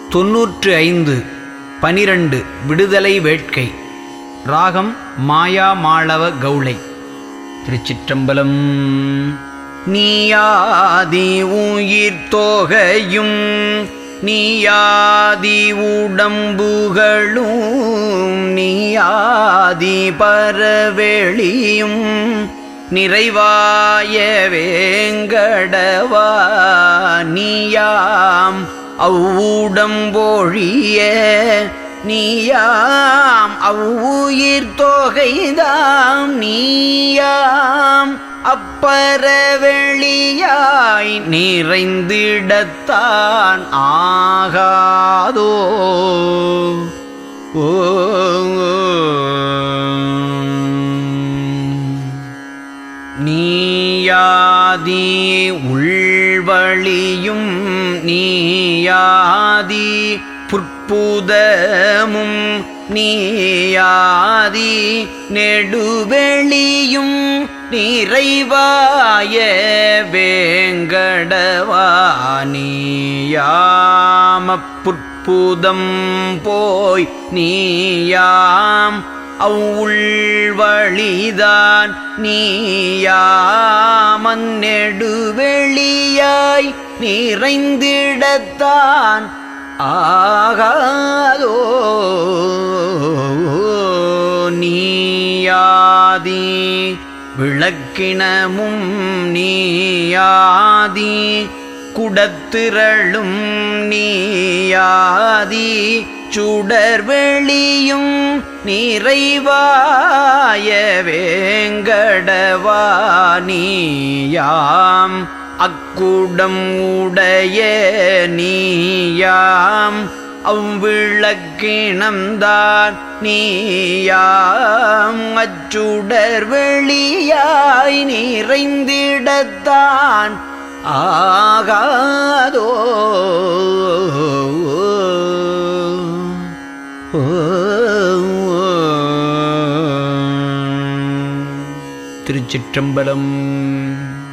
தொன்னூற்று ஐந்து பனிரண்டு விடுதலை வேட்கை ராகம் மாயா மாளவ கௌளை திருச்சிற்றம்பலம் நீயாதி உயிர் தோகையும் நீயாதி உடம்புகளும் நீயாதி பரவெளியும் நிறைவாய வேங்கடவா நீயாம் அவ்வுடம்பொழிய நீயாம் அவ்வுயிர் தொகைதாம் நீயாம் அப்பரவெளியாய் நிறைந்திடத்தான் ஆகாதோ ஓ நீயாதி உள்வழியும் நீயாதி புற்புதமும் நீயாதி நெடுவெளியும் நிறைவாய வேங்கடவா நீயாம புற்புதம் போய் நீயாம் அவ்வுள்வழிதான் நீயாமன்னெடுவெளியாய் நிறைந்திடத்தான் ஆகாதோ நீயாதி விளக்கினமும் நீயாதி குடத்திரளும் நீயாதி சுடர்வெளியும் நிறைவாய வேங்கடவா நீயாம் அக்குடம் உடைய நீயாம் அவ்விளக்கிணம்தான் நீயாம் அச்சுடர் வெளியாய் நிறைந்திடத்தான் ஆகாதோ ஓ திருச்சிற்றம்பலம்